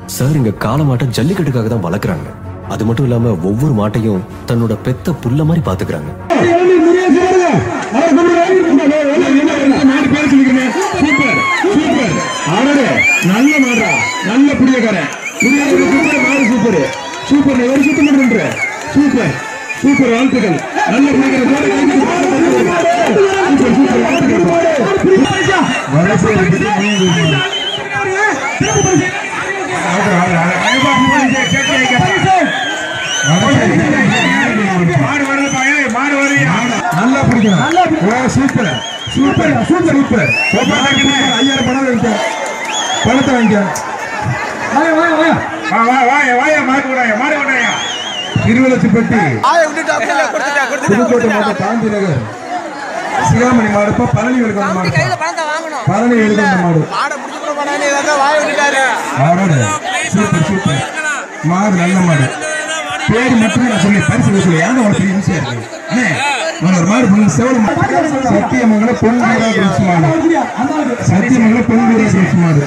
Sir இங்க காளை மாட்டை ஜல்லிக்கட்டுக்காக தான் வளர்க்குறாங்க அது மட்டும் இல்லாம ஒவ்வொரு மாட்டையும் தன்னோட பெத்த புள்ள மாதிரி பாத்துக்கிறாங்க நல்ல மாடா நல்ல புடியக்காரன் புடியக்காரன் சூப்பர் மாடு சூப்பர் சூப்பர் ஒரு சுத்தம் பண்ற சூப்பர் சூப்பர் வாழ்த்துக்கள் நல்ல புடியக்காரன் சூப்பர் சூப்பர் வாழ்த்துக்கள் வரிசை இருக்குது, மூணு இருக்குது. ஆடு, ஆடு, ஆடு. ஐயப்பா, மூணு இருக்குது, கேட்டு வைக்க. வரிசை இருக்குது. மாடு வருது பாரு, மாடு வருது. நல்லா பிடிக்கணும் ஓ, சூப்பர் சூப்பர் சூப்பர் சூப்பர் ஐயாயிரம் பணம் வைக்க பணத்தை வாங்கிக்க வா வா வா வாய மாடு விடாய மாடு விடாய திருவலச்சிப்பட்டி புதுக்கோட்டை மாவட்டம் காந்தி நகர் சிகாமணி மாடுப்பா பழனி வெளிக்கொண்ட மாடு கையில பணத்தை வாங்கணும் பழனி வெளிக்கொண்ட மாடு மாடை முடிச்சு கூட பண்ணானே ஏதாவது வாய விட்டுட்டாரு மாடு சூப்பர் சூப்பர் மாடு நல்ல மாடு பேர் மட்டுமே நான் சொல்லி பரிசு சொல்லி ஏன் உனக்கு ஈஸியா இருக்கு அண்ணே, நான் ஒரு மாடு பொண்ணு செவல் சத்தியமங்கல பொன் வீரா கிரிச்சு மாடு சத்தியமங்கல பொன் வீரா கிரிச்சு மாடு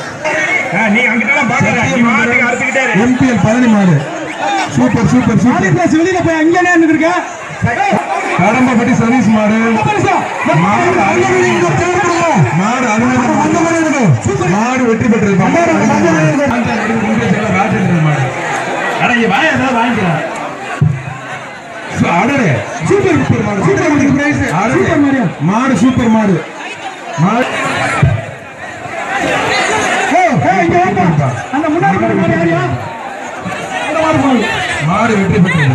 எம்பிஎல் பழனி மாடு சூப்பர் சூப்பர் சூப்பர் வெளியில போய் அங்கே இருக்க கடம்பப்பட்டி சதீஷ் மாடு மாடு அருமையான மாடு அருமையான மாடு வெற்றி பெற்றது மாடு அட இங்க வாயா ஏதாவது வாங்கிக்கலாம் அடடே சூப்பர் சூப்பர் மாடு சூப்பர் மாடு பிரைஸ் சூப்பர் மாடு மாடு சூப்பர் மாடு மாடு அந்த முன்னாடி மாடு யாரியா மாடு வெற்றி பெற்றது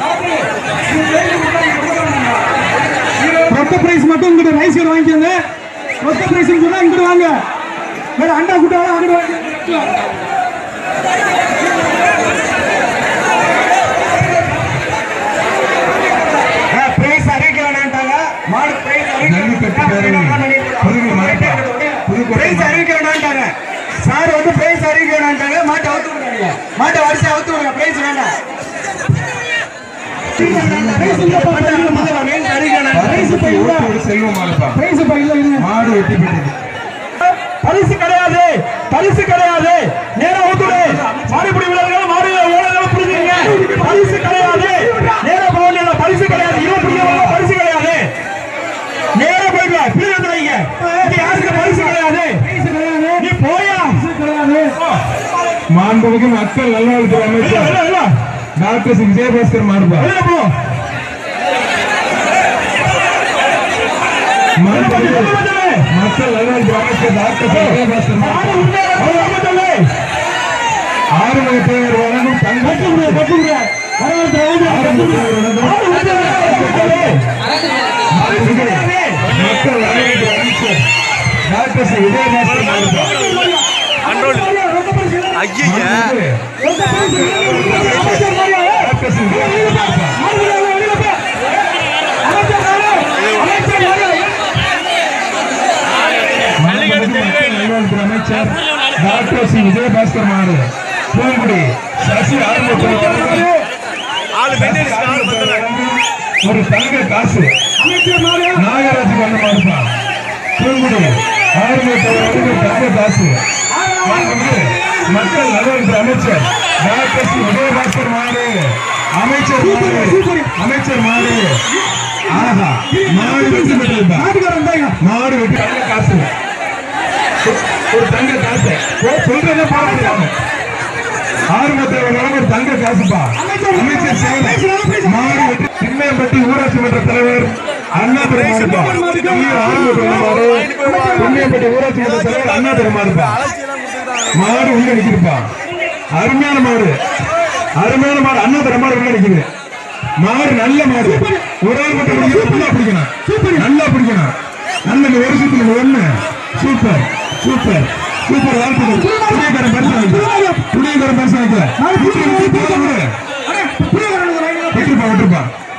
ரொக்க பிரைஸ் மட்டும் இங்கிட்ட ரைஸ் கடை வாங்கிக்கோங்க ரொக்க பிரைஸ் சொன்னா இங்கிட்டு வாங்க வேற அண்டா குட்டாலும் அங்கிட்டு வாங்க பிரைஸ் அறிவிக்க வேணான்ட்டாங்க மாடு பிரைஸ் ஜல்லிக்கட்டு பேரணி புதுவை மரப்பா புதுக்கோட்டை பிரைஸ் அறிவிக்க வேணாம்ட்டாங்க சார் வந்து பிரைஸ் அறிவிக்க வேணாம்ட்டாங்க மாட்டை அவுத்து விடுங்க மாட்டை வரிசை அவுத்து விடுங்க பிரைஸ் வேண்டாம் பிரைஸ் இல்ல ஓட்டோடு செல்வம் மாடுப்பா பிரைஸ் இப்ப இல்ல இல்ல மாடு வெற்றி பெற்றது பரிசு கிடையாது பரிசு கிடையாது நேரா ஊத்துடு மாடுபிடி விழாக்கள் மாடு ஓடலாம் புரிஞ்சுங்க பரிசு கிடையாது நேரா போகல பரிசு கிடையாது இருபது புரியாத பரிசு கிடையாது நேரா போயிட்டு புரிய வந்துடுங்க இங்க யாருக்கு பரிசு கிடையாது நீ போயா கிடையாது மாண்புமிகு மக்கள் நல்வாழ்வுத்துறை அமைச்சர் டாக்டர் சி விஜயபாஸ்கர் மாடுப்பா போ மாண்புமிகு மக்கள் நல்வாழ்வுத்துறை அமைச்சர் டாக்டர் சி விஜயபாஸ்கர் மாடுப்பா ஆறுமுக தேவர் வழங்கும் தங்க ஆறுமுக தேவர் வழங்கும் மக்கள் நல்வாழ்வுத்துறை அமைச்சர் டாக்டர் சி விஜயபாஸ்கர் மாடுப்பா ஐயா டாக்டர் சி விஜயபாஸ்கர் மாடுப்பா நல்வாழ்வுத்துறை அமைச்சர் டாக்டர் சி விஜயபாஸ்கர் மாடு பூங்குடி சசி ஆரம்பத்தில் ஒரு தங்க காசு நாகராஜ் கொண்ட மாடுப்பா பூங்குடி ஆரம்பத்தில் ஒரு தங்க காசு மக்கள் நல்வாழ்வுத்துறை அமைச்சர் டாக்டர் சி விஜயபாஸ்கர் மாடு அமைச்சர் மாடு அமைச்சர் மாடு ஆஹா மாடு வெற்றி பெற்றிருப்பா மாடு வெற்றி தங்க காசு ஒரு தங்க காசு ஓ, சொல்றதே பாருங்க ஆறுபத்தி ஒரு ஒரு தங்க காசுப்பா அமைச்சர் சேவல் மாடு வெற்றி சின்னையம்பட்டி ஊராட்சி மன்ற தலைவர் அண்ணா பெருமாடுப்பா சின்னையம்பட்டி ஊராட்சி மன்ற தலைவர் அண்ணா பெருமாடுப்பா மாடு உள்ள நிக்குதுப்பா அருமையான மாடு அருமையான மாடு அண்ணா பெருமாடு உள்ள நிக்குது மாடு நல்ல மாடு ஒரு ஆள் மட்டும் பிடிக்கணும் ஃபுல்லா பிடிக்கணும் நல்லா பிடிக்கணும் நல்ல இந்த ஒரு சுத்து ஒண்ணு சூப்பர் சூப்பர் சூப்பர் வாழ்த்துக்கள் புளியக்காரன் பரிசு வாங்கிக்க புளியக்காரன் பரிசு வாங்கிக்க விட்டுருப்பா விட்டுருப்பா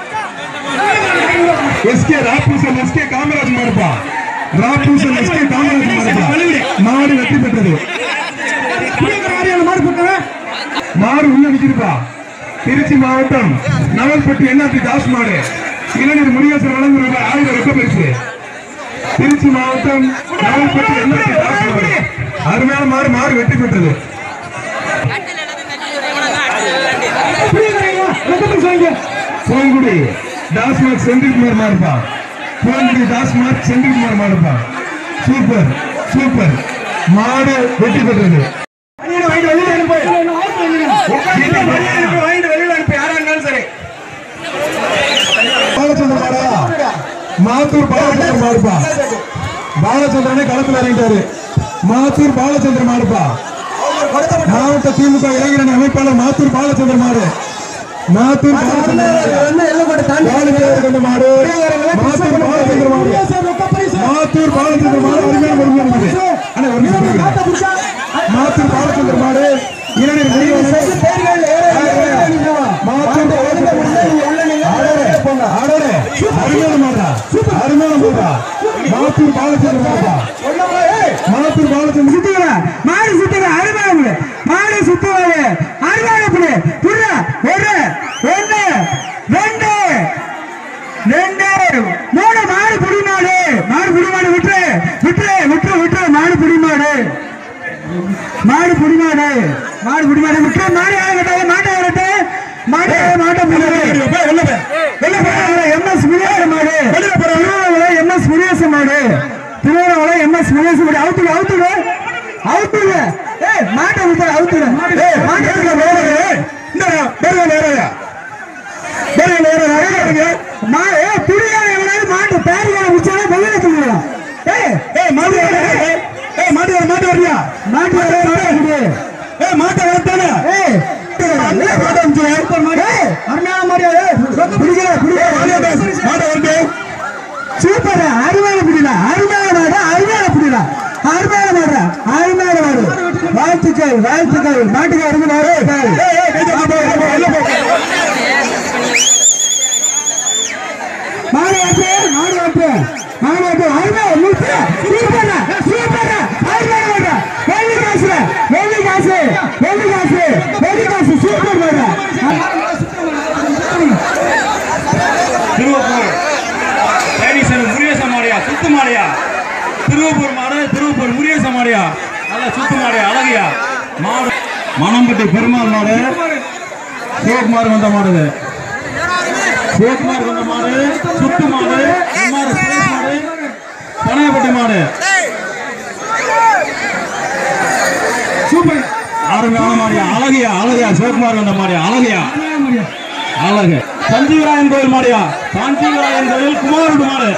எஸ்கே ராபூசன் எஸ்கே காமராஜ் மாடுப்பா ராபூசன் எஸ்கே காமராஜ் மாடுப்பா மாடு வெற்றி பெற்றது மாடு போட்டவன் மாடு உள்ள நிக்குதுப்பா திருச்சி மாவட்டம் நவல்பட்டி என்ஆர்டி தாஸ் மாடு இளைஞர் முனியேசன் வழங்கும் ரூபாய் ஆயிரம் ரொக்க பரிசு திருச்சி மாவட்டம் நவல்பட்டி என்ஆர்டி தாஸ் மாடு அருமையான மாடு மாடு வெற்றி பெற்றது பூங்குடி டாஸ்மார்க் செந்தில்குமார் மாறுப்பா பூங்குடி டாஸ்மார்க் செந்தில்குமார் மாறுப்பா சூப்பர் சூப்பர் மாடு வெற்றி பெற்றது மணியை வாங்கிட்டு வெளியில அனுப்பு உட்கார்ந்து மணியை அனுப்பி வாங்கிட்டு வெளியில அனுப்பி யாரா இருந்தாலும் சரி பாலச்சந்திர மாடா மாத்தூர் பாலச்சந்திர மாடுப்பா பாலச்சந்திரனே களத்தில் இறங்கிட்டாரு மாத்தூர் பாலச்சந்திர மாடுப்பா மாவட்ட திமுக இளைஞரணி அமைப்பாளர் மாத்தூர் பாலச்சந்திர மாடு மாத்தூர் பாலச்சந்திர மாடு வாலிபர் கொண்ட மாடு மாத்தூர் பாலச்சந்திர மாடு மாத்தூர் பாலச்சந்திர மாடு அருமையான ஒரு நிமிஷம் இருக்குது. அண்ணா, ஒரு நிமிஷம் இருக்கிறேன். மாத்தூர் பாலச்சந்திர மாடு இளைஞர் மாத்தூர் பாலச்சந்திர மாடு ஆடோரே, ஆடோரே. அருமையான மாடா அருமையான மாடா மாத்தூர் பாலச்சந்திர மாடா மாத்தூர் பாலச்சந்திர சுத்துங்க மாடு சுத்துங்க அருமையான மாடு சுத்துவாங்க அருமையான புடி புரிய ஒரு ஒண்ணு ரெண்டு ரெண்டு மூணு மாடு புடி மாடு மாடு புடி மாடு விட்டுரு விட்டுரு விட்டுரு விட்டுரு மாடு புடி மாடு மாடு புடி மாடு மாடு புடி மாடு விட்டுரு மாடு யாரை கட்டாத மாட்டை வரட்டு மாட்டை மாட்டை எம்எஸ் முனியாச மாடு திருவண்ணாமலை எம்எஸ் முனியாச மாடு திருவண்ணாமலை எம்எஸ் முனியாச மாடு அவுத்துடு அவுத்துடு அவுத்துடு ஏய் மாட்டை விட்டு அவுத்துடு ஏய் மாட்டை விட்டு வேற இந்த வேற வேற வேற வேற வேற மா ஏ புடியா எவனாவது மாட்டு பேரியா உச்சால வெளியில தூங்கலாம் ஏய் ஏய் மாடு வர ஏய் மாடு வர மாடு வரியா மாட்டு வர மாடு ஏய் மாட்டை வரத்தானே ஏய் சூப்பர் அருமையான புடிடா அருமையான மாடு அருமையான புடிடா அருமையான மாடு அருமையான மாடு வாழ்த்துக்கள் வாழ்த்துக்கள் மாட்டுக்கு அருமை மாடு வாட்டு மாடு வாட்டு மாடு வாட்டு அருமையா முத்து சூப்பர் சூப்பர் அருமையான மாடு வெள்ளி காசு வெள்ளி காசு வெள்ளி காசு வெள்ளி காசு சூப்பர் மாடு திருவப்பூர் லேடிசன் முருகேச மாடியா சுத்து மாடியா திருவப்பூர் மாடு திருவப்பூர் முருகேச மாடியா நல்ல சுத்து மாடியா அழகியா மாடு மணம்பட்டி பெருமாள் மாடு சிவகுமார் வந்த மாடு இது. சிவகுமார் வந்த மாடு சுத்து மாடு எம்ஆர் சுரேஷ் மாடு பனையப்பட்டி மாடு சூப்பர் அருமையான மாடியா அழகியா அழகியா சிவகுமார் வந்த மாடியா அழகியா அழகு சஞ்சீவராயன் கோயில் மாடியா சாஞ்சிவராயன் கோயில் குமாரடு மாடு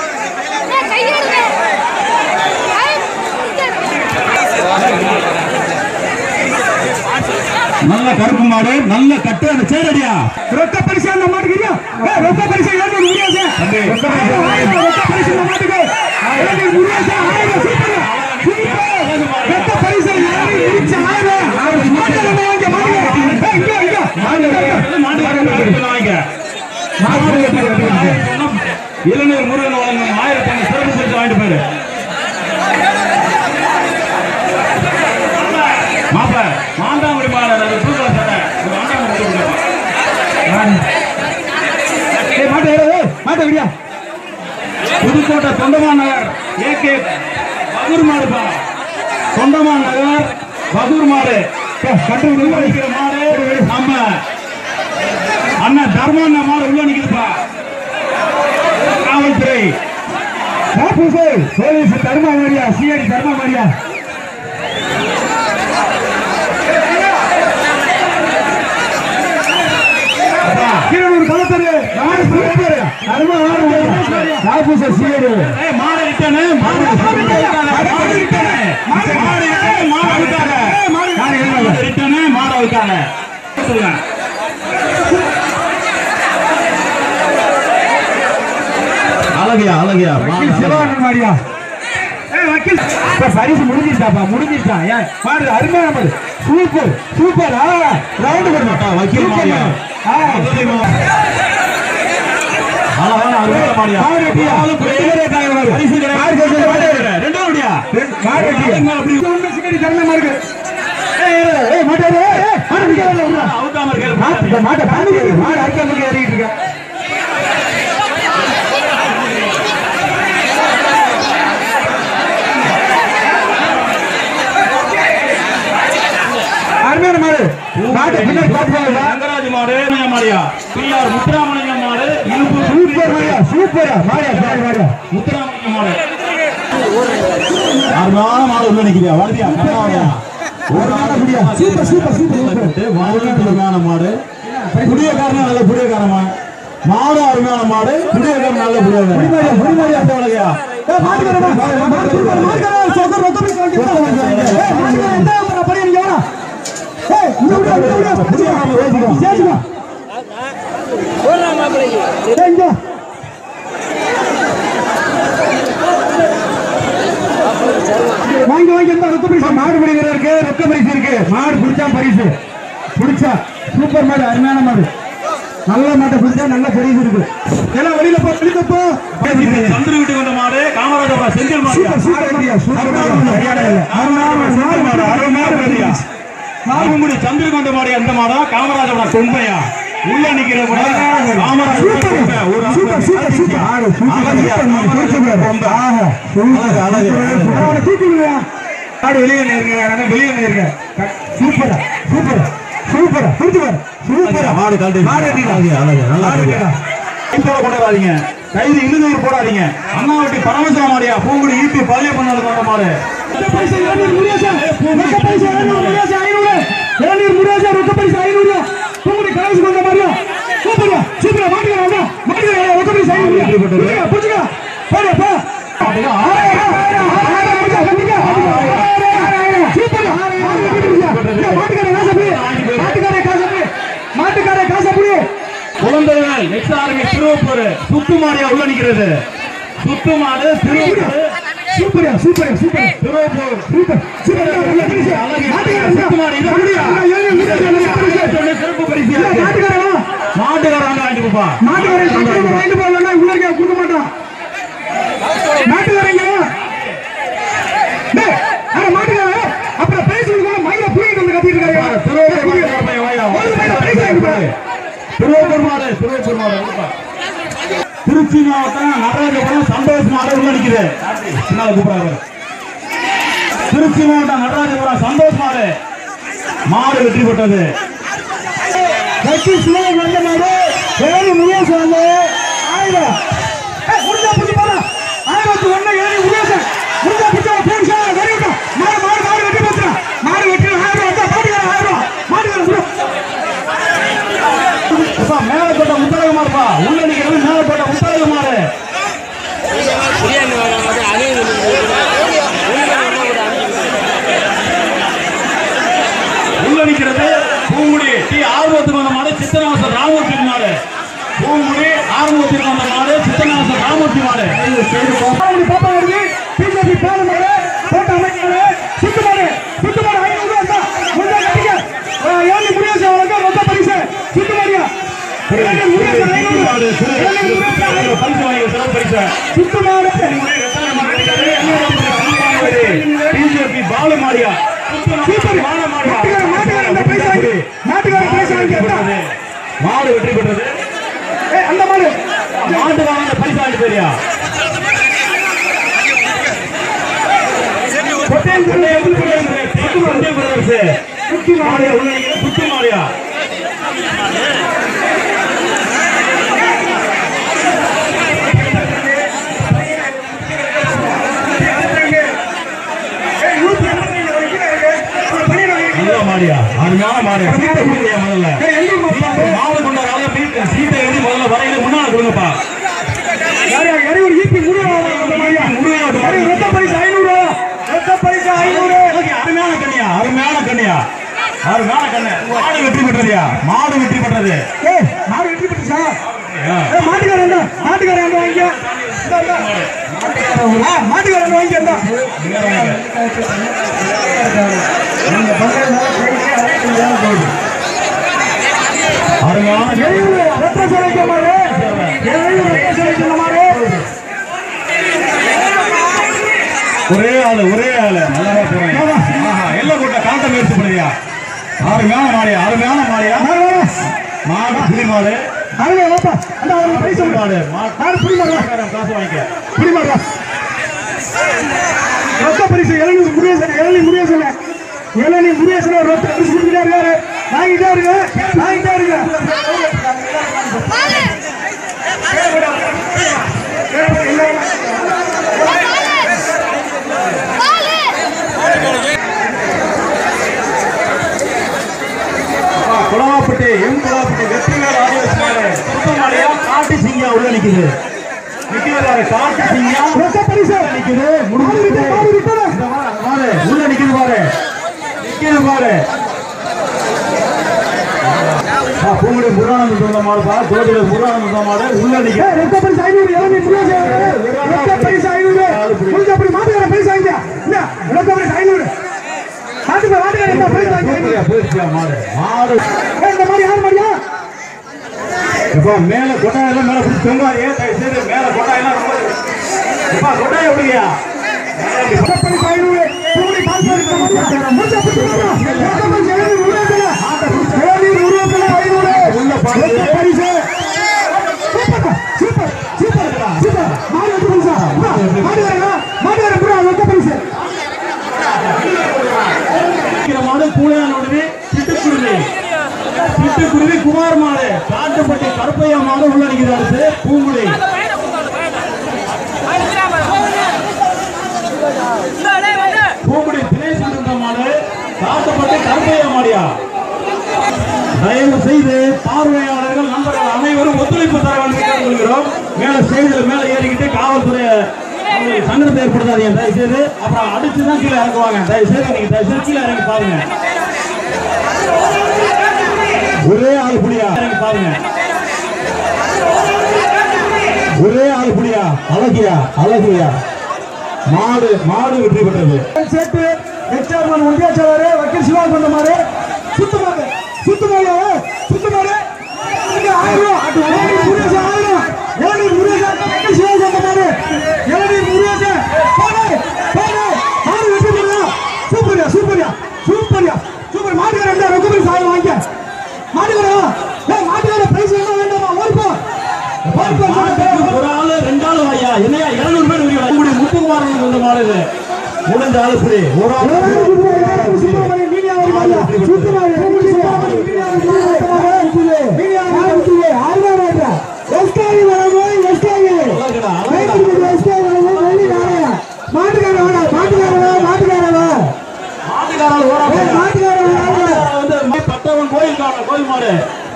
நல்ல கருப்பு மாடு நல்ல கட்டு அந்த சேரடியா ரொக்க பரிசு அந்த மாட்டுக்கு ரொக்க பரிசு ஏற்கனவே முடியாது தம்பி. ரொக்க பரிசு அந்த மாட்டுக்கு ஏற்கனவே முடியாது ஆயிரம் சூப்பர் சூப்பர் ரொக்க பரிசு ஏறி முடிச்சு ஆயிரம் அவர் மாட்டு நம்ம வாங்க மாட்டு இங்க இங்க மாடு வாங்கிக்க இளநீர் முருகன் வழங்கும் ஆயிரத்தி ஐநூறு சிறப்பு பரிசு வாங்கிட்டு போயிரு மாப்ப மாந்தாங்குடி மாடு அது தூக்கல சட்டை ஒரு மாண்டாங்குடி தூக்கல ஏய் மாட்டு ஏய் மாட்டு விடியா புதுக்கோட்டை தொண்டமான் நகர் ஏகே பகூர் மாடுப்பா தொண்டமான் நகர் பகூர் மாடு கட்டு உள்ள நிக்கிற மாடு நம்ம அண்ணன் தர்மான மாடு உள்ள நிக்குதுப்பா காவல்துறை காப்பூசு போலீஸ் தர்மா மாரியா சிஐடி தர்மா மாரியா கீழூர் களத்தரு நாடு புறப்பரு தர்மா மாடு காப்பூசு சிஐடி ஏய், மாடு ரிட்டனு மாடு மாடு ரிட்டனு மாடு மாடு ரிட்டனு மாடு அவுத்தாங்க மாடு ரிட்டனு மாடு அவுத்தாங்க சொல்லுங்க அழகியா அழகியா வக்கீல் சிவகாமன் மாரியா ஏய் வக்கீல் இப்ப பரிசு முடிஞ்சிருச்சாப்பா முடிஞ்சிருச்சா ஏன் பாரு அருமையான பாரு சூப்பர் சூப்பர் ஆ ரவுண்ட் பண்ணா வக்கீல் மாடியா அழகான அருமையான மாடியா மாடு வெட்டியா? பரிசு கிடையாது. மாடு வெட்டியா? மாடு வெட்டியா? ரெண்டாவது முடியா மாடு வெட்டியா? அப்படி ஒண்ணு சிக்கடி தரமா இருக்கு ஏய் ஏய், ஏய் மாட்டாரு ஏய் ஏய், மாடு பிடிக்காத விடுறா. அவுக்காம இருக்க மாட்டு இந்த மாட்டை பண்ணிக்கிட்டு மாடு அறுக்காம ஏறிட்டு இருக்க அருமையான மாடு மாட்டை பின்னாடி பாத்துக்கோங்க ரங்கராஜ் மாடு மாடியா பிஆர் முத்துராமலிங்கம் மாடு இழுப்பு சூப்பர் மாடியா சூப்பர் மாடியா பின்னாடி மாடியா முத்துராமலிங்கம் மாடு அருமையான மாடு உள்ள நிக்கிறியா வருதியா கண்ணாவதியா ஒரு மாடை பிடியா சூப்பர் சூப்பர் சூப்பர் மாடு அருமையான மாடு புடியக்காரனா நல்ல புடியக்காரமா மாடு அருமையான மாடு புடியக்காரன் நல்ல புடியக்காரன் புடிமாரியா புடிமாரியா உலகையா ஏய் மாட்டுக்காரமா மாடு சூப்பர் மாட்டுக்காரா சொக்கர் ரொக்க போய் வாங்கி ஏய் மாட்டுக்காரா எந்த ஊரா படி இங்க வா ஏய் இங்க விடு இங்க விடு புடியா சேச்சுமா ஏய் இங்க வாங்கி வாங்கி எந்த ரொக்க பரிசு மாடு பிடிக்கிற இருக்கு ரொக்க பரிசு இருக்கு மாடு பிடிச்சா பரிசு பிடிச்சா சூப்பர் மாடு அருமையான மாடு நல்ல மாட்டை பிடிச்சா நல்ல பரிசு இருக்கு எல்லாம் வெளியில போ வெளியில போ சந்திர வீட்டு கொண்ட மாடு காமராஜபுரம் செந்தில் மாடு சூப்பர் சூப்பர் மாடியா சூப்பர் மாடு சரியான இல்ல அருமையான மாடு அருமையான மாடு நாகமுடி சந்திர கொண்ட மாடு எந்த மாடா காமராஜபுரம் தொம்பையா உள்ள நிக்கிற கூட காமராஜபுரம் தொம்பை. ஒரு ஆள் சூப்பர் சூப்பர் சூப்பர் ஆடு சூப்பர் சூப்பர் மாடு குறிச்சு ஆஹா அழகு, அழகு, அழகு. அவனை தூக்கி விடுயா ஆடு வெளியே நிறுங்க வெளியே நிறுங்க சூப்பர் சூப்பர் சூப்பர் குறிச்சு பாரு சூப்பர் மாடு கழட்டி மாடு கட்டிடா. அழகு, அழகு, நல்லா மாடு இருக்கு. கட்டிடா. இப்போட கொண்டாடாதீங்க கைது இழுநீர் போடாதீங்க அண்ணாவட்டி பரமசிவ மாடியா பூங்குடி ஈபி பழைய பண்ணாடு கொண்ட மாடு ரொக்க பைசா இளநீர் முருகேசா. ரொக்க பைசா இளநீர் முருகேசா ஐநூறு. இளநீர் முருகேசா ரொக்க பைசா ஐநூறு. பூங்குடி கணேஷ் கொண்ட மாதிரியா? சூப்பர்யா, சூப்பரா, மாட்டுக்கா, வாங்க. மாட்டுக்கா, ரொக்க பைசா ஐநூறு. புடிச்சுக்கா, புடிச்சுக்கா. போடு, போ. ஆயிரம், ஆயிரம், ஆயிரம், ஆயிரம், புடிச்சா, கட்டிக்கா. ஆயிரம், ஆயிரம், ஆயிரம். சூப்பர்யா. மாடு கட்டி புடிச்சா. இங்க மாட்டுக்காரே காசை புடி. மாட்டுக்காரே காசை புடி. மாட்டுக்காரே காசை புடி. குழந்தைகள் நெக்ஸ்ட் ஆர்மி திருவப்பூர் சுத்து மாடியா உள்ள நிக்கிறது சுத்து மாடு திருவப்பூர் சூப்பர்யா, சூப்பர்யா, சூப்பர். Thiruvappur super, super. மாட்டுக்காரே, சுத்து மாடு இது அப்படியா? இளநீர் முருகேசா, ரொக்க பைசா. சிறப்பு பரிசு இல்ல, மாட்டுக்காரே வா. மாட்டுக்காரங்க வாங்கிட்டு போப்பா நாட்டுக்காரன் சத்தியமா வாங்கிட்டு போகலன்னா உள்ள இருக்க கொடுக்க மாட்டான் நாட்டுக்காரங்க டேய், அட மாட்டுக்காரன் அப்புறம் பேசுறதுக்குள்ள மயில புடிங்கிட்டு வந்து கத்திட்டு இருக்காங்க திருவப்பூர் மாடு வாயா. ஒரு மயில பிரைஸ் வாங்கி போடு. திருவப்பூர் மாடு திருவப்பூர் மாடு கொடுப்பா. திருச்சி மாவட்டம் நடராஜபுரம் சந்தோஷ் மாடு உள்ள நிக்குது பின்னால கூப்பிடாரு திருச்சி மாவட்டம் நடராஜபுரம் சந்தோஷ் மாடு மாடு வெற்றி பெற்றது கட்சி சுழல் நல்ல மாடு ஏழு முருகேச வந்து ஆயிரம் ஏய், முடிஞ்சா புடிச்சு பாரு ஆயிரத்தி ஒண்ணு ஏழு முருகேச முடிஞ்சா புடிச்சா போன்ஷா வெரி குட் மாடு மாடு மாடு வெட்டி போச்சுடா மாடு வெட்டி ஆயிரம் ரூபாய் வந்தா மாட்டுக்காரன் ஆயிரம் ரூபாய் மாட்டுக்காரன் கொடு. அப்பா மேலப்பட்ட முத்தழகு மாடுப்பா உள்ள நிக்கிறது மேலப்பட்ட முத்தழகு மாடு உள்ள நிக்கிறது பூங்குடி டி ஆர்வத்துக்கு வந்த மாடு சித்தநாசர் ராமூர்த்தி மாடு பூங்குடி ஆர்வத்துக்கு வந்த மாடு சித்தநாசர் ராமூர்த்தி மாடு பாப்பாவுடைய பாப்பா வருது பிஜேபி பேரு மாடு போட்ட அமைக்கிறாரு சுத்து மாடு சுத்து மாடு ஐநூறு ரூபாய் இருந்தா முடிஞ்சா கட்டிக்க ஏழு முருகேச வழங்க ரொம்ப பரிசு சுத்து மாடியா ஏழு முருகேச ஐநூறு மாடு சிறு ஏழு முருகேச ஐநூறு. பரிசு வாங்கி சிறப்பு பரிசு சுத்து மாடு பிஜேபி பாலு மாடியா சூப்பர் மாட்டுக்கார மாட்டுக்கார இந்த பைசா வாங்கி மாட்டுக்கார பைசா வாங்கி எடுத்தா. மாடு வெற்றி பெற்றது ஏய் அந்த மாடு மாட்டு வாங்க பரிசு வாங்கி தெரியா கொட்டையம் கொண்டை எப்படி போடுறது? சுத்து பிரதர்ஸ் சுத்தி மாடு சுத்து மாடியா ஏய் நூத்தி எண்பத்தஞ்சு வரைக்கும் இருக்கு. ஒரு பையன் வாங்கி. நல்ல மாடியா அருமையான மாடியா சீட்டை கொடுங்க முதல்ல ஏய் எங்க மாடு? மாடு கொண்டாடாத சீட்டை எழுதி முதல்ல வரையில முன்னால கொடுங்கப்பா யாரு யாரு ஒரு ஈபி முருகன் அந்த மாதிரியா முருகன் யாரு ரத்த பரிசு ஐநூறு ரத்த பரிசு ஐநூறு ஓகே, அருமையான கண்ணியா அருமையான கண்ணியா அருமையான கண்ணு மாடு வெற்றி பெற்றதுயா மாடு வெற்றி பெற்றது ஏய் மாடு வெற்றி பெற்றுச்சா ஏய் மாட்டுக்காரன் என்ன மாட்டுக்காரன் என்ன வாங்கிக்க இந்தா, இந்தா. ஆ, மாட்டுக்காரன் என்ன வாங்கிக்க இந்தா. அருமையான எழுநூறு ரத்த சிலைக்க மாடு எழுநூறு ரத்த சிலைக்க மாடு ஒரே ஆளு ஒரே ஆளு நல்லா போறேன் ஆஹா எல்லாம் கூட்ட காட்ட முயற்சி பண்ணுறியா அருமையான மாடியா அருமையான மாடியா மாடு வாடா. மாடு புலி மாடு அருமை வாப்பா அந்த அவருக்கு பைசா புலி மாடு மாடு மாடு மாடு புடி மாடு வா. காசு வாங்கிக்க புடி மாடு வா. ரத்த பரிசு எழுநூறு முருகேசன் எழுநூறு முருகேசன் எழுநூறு முருகேசன் ஒரு ரத்த பரிசு கொடுத்துட்டே இருக்காரு வாங்கிட்டே இருங்க வாங்கிட்டே இருங்க குளவாப்பட்டி எம் குளவாப்பட்டி வெற்றிவேல் ஆதிவாசிமாரு சுத்தமாடியா காட்டு சிங்கியா உள்ள நிக்குது நிக்குது பாரு காட்டு சிங்கியா நிக்குது முடிஞ்சுக்கிட்டு இந்த பாரு, பாரு உள்ள நிக்குது பாரு நிக்குது பாரு ஆ, பூங்குடி முருகானந்த சொந்த மாடுப்பா ஜோதிட முருகானந்த சொந்த மாடு உள்ள நிக்க ரெட்ட பரிசு ஐநூறு இளநீர் ரெட்ட பரிசு ஐநூறு முடிஞ்ச அப்படி மாட்டுக்கார பரிசு வாங்கியா இல்ல ரெட்ட பரிசு ஐநூறு மாட்டுக்கார மாட்டுக்கார என்ன பரிசு வாங்கியா போயிருச்சியா மாடு மாடு ஏய், இந்த மாதிரி யார் மாடியா இப்போ மேல கொட்டாயெல்லாம் மேல பிடிச்சி தொங்காதே தயவு செய்து மேல கொட்டாயெல்லாம் ரொம்ப இப்போ கொட்டாய விடுங்கயா மாடு கூழையானோடனே சிட்டுக்குருவி சிட்டுக்குருவி குமார் மாடு காட்டுப்பட்டி கருப்பையா மாடு உள்ள நிற்கிறாரு பூங்குடி பூங்குடி தினேஷ் இருந்த மாடு காட்டுப்பட்டி கருப்பையா மாடியா தயவு செய்து பார்வையாளர்கள் நண்பர்கள் அனைவரும் ஒத்துழைப்பு தர வேண்டும் என்று கேட்டுக்கொள்கிறோம் மேல ஸ்டேஜில் மேல ஏறிக்கிட்டு காவல்துறை அவங்களுக்கு சங்கடத்தை ஏற்படுத்தாதீங்க தயவு செய்து அப்புறம் அடிச்சு தான் கீழே இறக்குவாங்க தயவு செய்து நீங்க தயவு செய்து கீழே இறங்கி பாருங்க ஒரே ஆள் புலியா இறங்கி பாருங்க ஒரே ஆள் புலியா அழகியா அழகியா மாடு மாடு வெற்றி பெற்றது சேர்த்து எச்ஆர்மன் ஒன்றிய செயலர் வக்கீல் சிவா சொந்தமாரு சுத்தமாரு சுத்தமாரு சுத்தமாரு ஆயிரம் ஏழு முருகேசன் ஆயிரம் ஏழு முருகேசன் வக்கீல் சிவா சொந்தமாரு ஏழு முருகேசன் போடு போடு மாடு வெற்றி பெறா சூப்பர்யா சூப்பர்யா சூப்பர்யா சூப்பர் மாட்டுக்கார ரெண்டா ரொக்கபடி சாயம் வாங்கிக்க மாட்டுக்காரா ஏய் மாட்டுக்கார பிரைஸ் என்ன வேண்டாமா ஓடிப்போ ஒரு ஆளு ரெண்டு ஆளு ஐயா என்னையா இருநூறு பேர் உங்களுடைய முத்துக்குமாரன் சொந்த மாடு இது முடிஞ்ச ஆளு புரி ஒரு ஆளு மாட்டுக்காரால் ஓரா மாட்டுக்காரன் வந்து பத்தவன் கோயில் காண கோயில் மாடு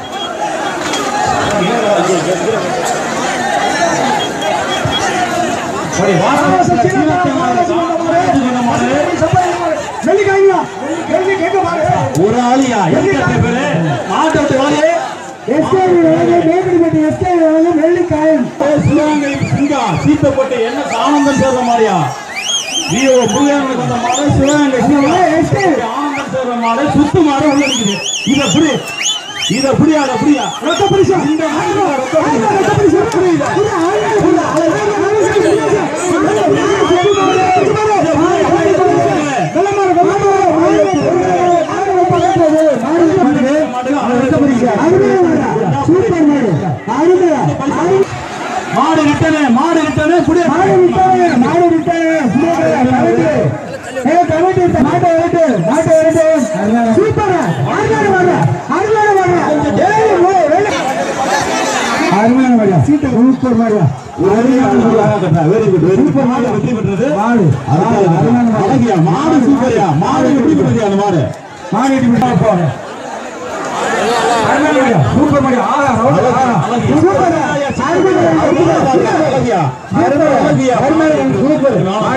சரி, வாசவாச சீனத்தை மாடு, சொன்ன மாடு. ஒரு ஆளியா எங்க பேரு மாட்டை விட்டு வாழே சிவகங்கை சிங்கா சீத்தப்பட்டு என்ன ஆனந்தம் சேர்ற மாதிரியா விஓ முருகனுக்கு அந்த மாடு சிவகங்கை சிங்கா ஆனந்தம் சேர்ற மாடு சுத்து மாடு உள்ள இருக்குது இத புரி இத புரியா அத புரியா ரொக்க பரிசு இந்த மாடு ரொக்க பரிசு ரொக்க பரிசு புரியுதா மாடு ரிட்டனு மாடு ரிட்டனு புடிய மாடு ரிட்டனு மாடு ரிட்டனு ஏ கமிட்டி மாடு ரிட்டு மாடு ரிட்டு சூப்பர் அருமையான மாடு அருமையான மாடு ஏய் ஓ வெள்ள அருமையான மாடு சீட்டு சூப்பர் மாடு வெரி குட் வெரி சூப்பர் மாடு வெற்றி பெற்றது மாடு அருமையான மாடு அழகியா மாடு சூப்பர்யா மாடு வெற்றி பெற்றது அந்த மாடு மாடு வெற்றி பெற்றது போங்க சூப்பர் மாடு ஆஹா சூப்பர் அழகியா அழகியா சூப்பர்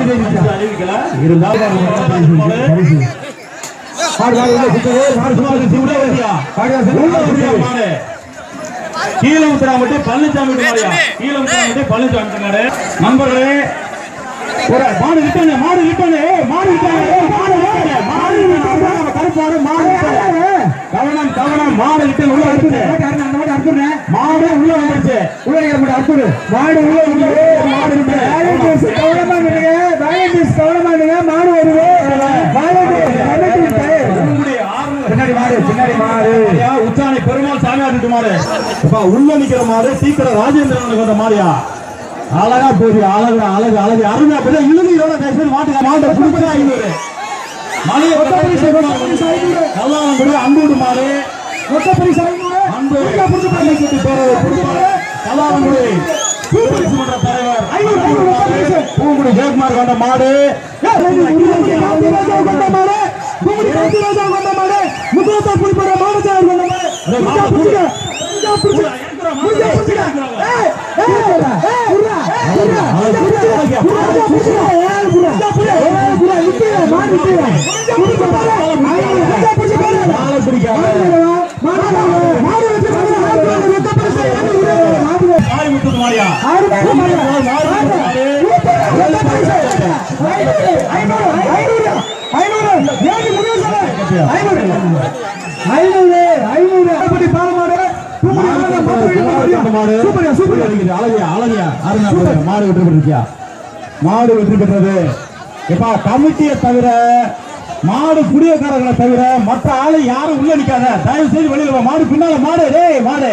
கீழே உத்தராமட்டு பழனிசாமி மாடியா கீழே உத்தராமட்டு பழனிசாமி மாடு நண்பர்களே ஒரு மாடு விட்டானே மாடு விட்டானே மாடு விட்டானே மாடு விட்டானே மாடு விட்டானே கருப்பாடு மாடு விட்டானே கவனம் கவனம் மாடு விட்டு உள்ள வந்துச்சு அந்த மாடு அறுத்துறேன் மாடு உள்ள வந்துருச்சு உள்ள இருக்கிற மாடு அறுத்துரு மாடு உள்ள வந்து மாடு விட்டு கவனமா நில்லுங்க வாலண்டியர்ஸ் கவனமா நில்லுங்க மாடு வருது பின்னாடி மாடு பின்னாடி மாடு உச்சாணி பெருமாள் சாமியாட்டு மாடு அப்பா உள்ள நிக்கிற மாடு சீக்கிரம் ராஜேந்திரனுக்கு வந்த மாடியா அழகா போகுது அழகு அழகு அழகு அருமையா போய் இழுதியோட பேசுறது மாட்டுக்க மாட்டை புடிச்சா ஐநூறு மலையை மொத்த பரிசு மொத்த பரிசு ஐநூறு கல்லாங்குடி அன்புடு மாடு மொத்த பரிசு ஐநூறு அன்பு புடிச்சா, புடிச்சு பாருங்க. சுத்தி பேரவை பொறுப்பாளர் கல்லாங்குடி பரிசு மன்ற தலைவர் ஐநூறு, ஐநூறு, மொத்த பரிசு. பூங்குடி ஜெயக்குமார் கொண்ட மாடு மாலை மாறி முத்து மாடியா அழகியா அழகியா அருணா மாடு வெற்றி பெற்றிருக்கியா மாடு வெற்றி பெற்றது இப்ப கமிட்டியை தவிர மாடு குடியக்காரர்களை தவிர மற்ற ஆளு யாரும் உள்ள நிக்காத தயவு செய்து வெளியில வா. மாடு பின்னால மாடு டேய் மாடு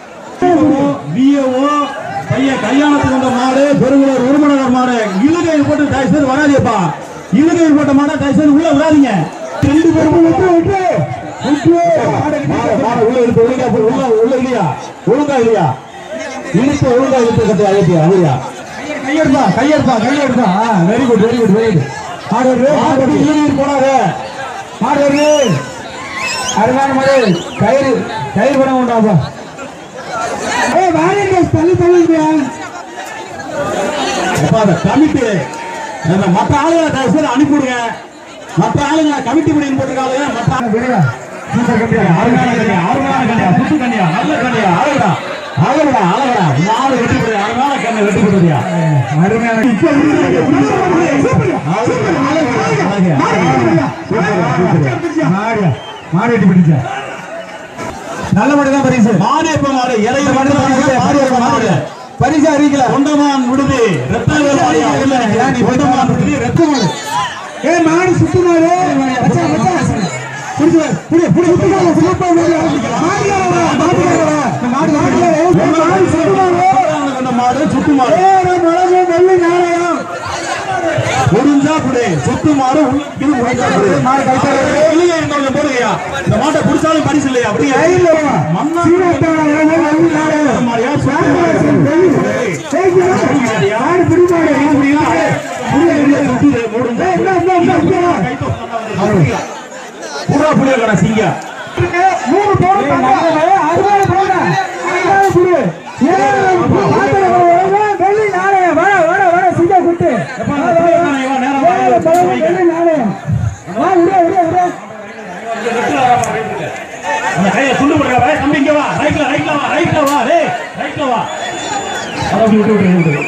பிஏஓ பையன் கல்யாணத்துக்கு வந்த மாடு பெருங்குளர் உருமநகர் மாடு இழுகையில் போட்டு தயவு செய்து வராதியப்பா இழுகையில் போட்ட மாடை தயவு செய்து உள்ள விடாதீங்க ரெண்டு பேரும் விட்டு விட்டு உள்ள இழுத்து ஒழுங்கா போய் உள்ள உள்ள இல்லையா ஒழுங்கா இல்லையா இழுத்து ஒழுங்கா இழுத்து கட்டு அழைப்பியா அழியா கையெடுப்பா கையெடுப்பா கையெடுப்பா very good very good very good மாடு மாடு இழுநீர் போடாத மாடு வருது அருமையான மாடு கயிறு கயிறு படம் உண்டாப்பா அப்பா, அந்த கமிட்டி அந்த மற்ற ஆளுங்களை தயவு செய்து அனுப்பிவிடுங்க மற்ற ஆளுங்க கமிட்டி முடியும் போட்டுருக்காங்க மற்ற ஆளுங்க சூப்பர் கண்டியா அருமையான கண்டியா அருமையான கண்டியா சுத்து கண்டியா நல்ல கண்டியா அழகுடா அழகுடா அழகுடா நாலு வெட்டி போடு அருமையான கண்ணை வெட்டி போடுறியா அருமையான மாடு வெட்டி பிடிச்சா நல்ல மாடு தான் பரிசு மாடு எப்ப மாடு இறைய மாடு மாடு எப்ப மாடு பரிசு அறிக்கல ஒண்டமான் விடுதி ரத்த வேலையா இல்ல நீ ஒண்டமான் விடுதி ரத்த மாடு ஏ மாடு சுத்து மாடு மச்சான் மச்சான் புடிச்சு புடி புடி சுத்து மாடு சுத்து மாடு மாடு மாடு மாடு சுத்து மாடு மாடு சுத்து மாடு ஏ மிளகு வெள்ளி நாணயம் முடிஞ்சா புடி சுத்து மாடு இது முடிஞ்சா புடி மாடு கைத்தா இல்லையா இன்னொரு போடுங்கயா இந்த மாட்டை புடிச்சாலும் பரிசு இல்லையா அப்படியே மண்ணா மாடியா பூரா புடிய கடை சிங்க மூணு போடு அறுபது போடு அறுபது புடு வெள்ளி நாணயம் வர வர வர சிங்க குட்டு வெள்ளி நாணயம் வா விட விட விட அந்த கையை துண்டு போடுற வா தம்பி இங்க வா ரைட்ல ரைட்ல வா ரைட்ல வா டேய் ரைட்ல வா அத அப்படி விட்டு விட்டு விட்டு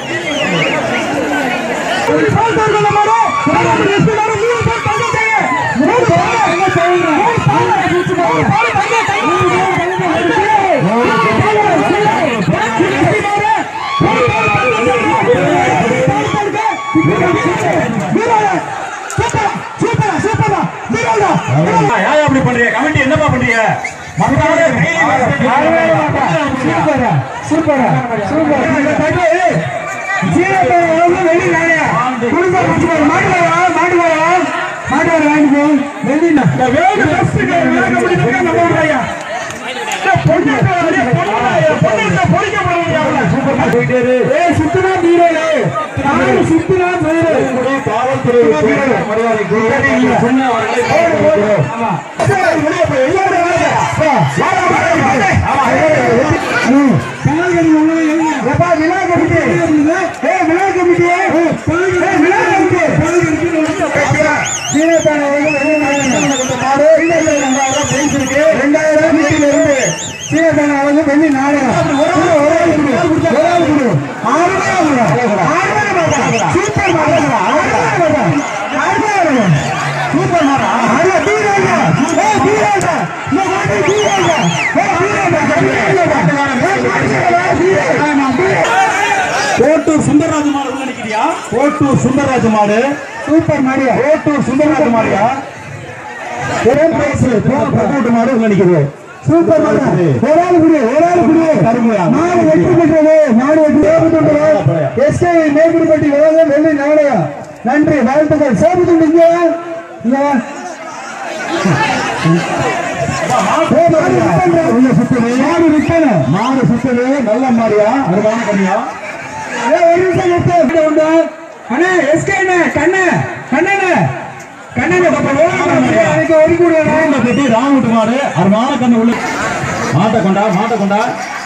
யாயா அப்படி பண்றீங்க கமிட்டி என்னப்பா பண்றீங்க மற்ற ஆளு கையில சூப்பரா சூப்பரா சூப்பரா வெள்ளி நாணயம் குடும்ப மாட்டு மாட்டு மாட்டு வாங்கிக்கோ வெள்ளி வேறு பஸ் கமிட்டி தான் நம்ம ஊர்லயா பொண்ணு பொண்ணு பொறிக்க போயிட்டே இரு ஏய் சுத்துனா நீரே நானும் சுத்துனா நீரே காவல்துறை மரியாதை சொன்ன ஆமா கால்கறி உங்களை எப்பா விழா கமிட்டி ஏய் விழா கமிட்டி ஏய் விழா கமிட்டி சீனத்தான மாடு இல்ல இல்ல ரெண்டாயிரம் பிரைஸ் இருக்கு ரெண்டாயிரம் வீட்டில இருந்து சீனத்தான அளவு வெள்ளி நாடகம் ஒரு ஆள் கொடு ஒரு ஆள் கொடு ஆறுமையா கொடு ஆறுமையா மாட்டா சூப்பர் மாட்டா ஆறுமையா மாட்டா ஆறுமையா சூப்பர் மாட்டா ஆறு பீராங்க ஏய் பீராங்க இந்த மாட்டு பீராங்க ஏய் பீராங்க கோட்டூர் சுந்தரராஜ் மாடு உள்ள நிக்கிறியா கோட்டூர் சுந்தரராஜ் மாடு சூப்பர் மாடியா கோட்டூர் சுந்தரராஜ் மாடியா ஒரே பிரைஸ் கோட்டூர் மாடு உள்ள நிக்குது சூப்பர் மாடு ஒரு ஆள் குடி ஒரு ஆள் குடி கருமையா. மாடு வெற்றி பெற்றது மாடு வெற்றி பெற்றது எஸ்கே மேற்குடிப்பட்டி விலங்கு வெள்ளி நாணயம் நன்றி வாழ்த்துக்கள் சேமித்து இங்க வா. ஏய், மாடு விட்டேன்டா. மாடு விட்டேன். மாடு சுத்தது நல்ல மாடியா அருமையான கண்ணியா ஏய், ஒரு நிமிஷம் நிறுத்து. இங்க உண்டு. அண்ணே எஸ்கே அண்ணே கண்ணே கண்ணே கண்ணே எனக்கு ஒதுக்கி விடுவேன் பெட்டி ராமுட்டு மாடு அருமான கண்ணு உள்ள மாட்டை கொண்டா மாட்டை கொண்டா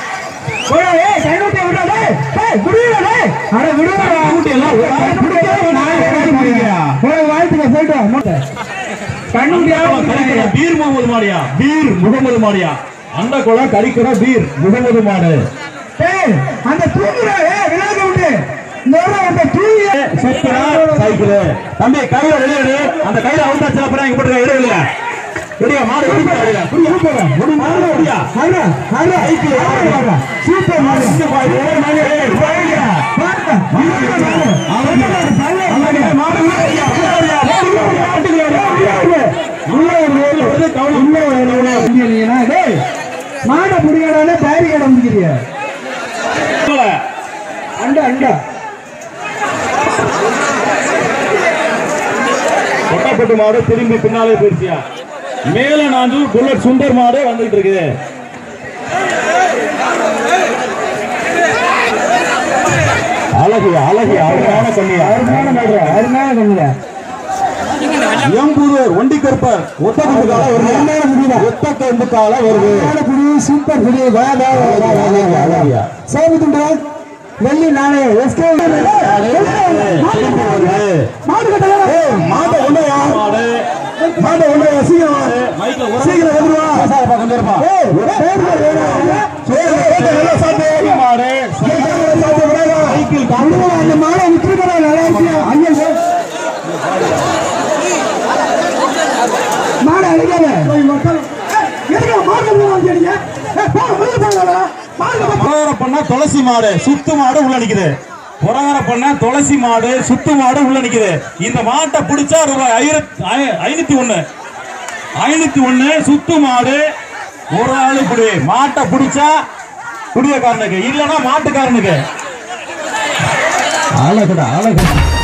பீர் முகமது மாடியா பீர் முகமது மாடியா அந்த குளம் கறிக்கிற பீர் முகமது மாடு அந்த தூங்குற விளையாட விட்டு இந்த ஒரு அந்த தூங்கி சூப்பரா சைக்கிள் தம்பி கையில வெளியே அந்த கையில அவுந்தா சில பேர் இங்க போட்டு இடம் இல்ல வெளியா மாடு வெளியே வெளியா புரியா புரியா ஒரு மாடு வெளியா ஆனா ஆனா சைக்கிள் ஆனா சூப்பர் மாடு இங்க பாரு ஏய் மாடு ஏய் பாருங்க பாருங்க அவங்க மாடு உள்ள வெளியா உள்ள வெளியா மாடு உள்ள வெளியா மாட்டுக்குள்ள வெளியா உள்ள ஒரு ரோட்ல வந்து கவனம் உள்ள வெளியா டேய் மாடை புடிக்கடானே பேரிகேட முடிக்கிறிய அண்டா அண்டா கொட்டப்பட்டு மாடு திரும்பி பின்னாலே போயிருச்சியா மேல நாஞ்சூர் புல்லட் சுந்தர் மாடு வந்துட்டு இருக்குது அழகு அழகு அழகான கண்ணியா அருமையான மாடு அருமையான கண்ணுல எம்புதூர் ஒண்டி கருப்பர் ஒத்த கம்புக்கால வருது ஒத்த கம்புக்கால வருது அருமையான புடி சூப்பர் புடி வா வா வா வா வா வா வா அழகியா. சேமி துண்டு வெள்ளி நானே எஸ்கே மாடு கட்டல மாட்டை உள்ளயா மாடு மாடு உள்ள சீக்கிரம் மைக்ல ஒரு சீக்கிரம் வந்துருவா சார்பா கொஞ்சம் இருப்பா ஏய் பேர்ல வேணும் நல்லா சாப்பிட்டு மாடு சைக்கிள் அந்த மாடை விட்டுருக்கா நல்லா இருக்கியா அங்கே மாடை அடிக்காத எதுக்கு மாடு வாங்கிடுங்க மாடு புறவர பண்ணா துளசி மாடு சுத்து மாடு உள்ள நிக்குது புறவர பண்ணா துளசி மாடு சுத்து மாடு உள்ள நிக்குது இந்த மாட்டை பிடிச்சா ரூபாய் ஆயிரத்தி ஐ- ஐநூத்தி ஒண்ணு ஐநூத்தி ஒண்ணு சுத்து மாடு ஒரு ஆளு புடி மாட்டை பிடிச்சா குடியக்காரனுக்கு இல்லைன்னா மாட்டுக்காரனுக்கு அழகுடா அழகு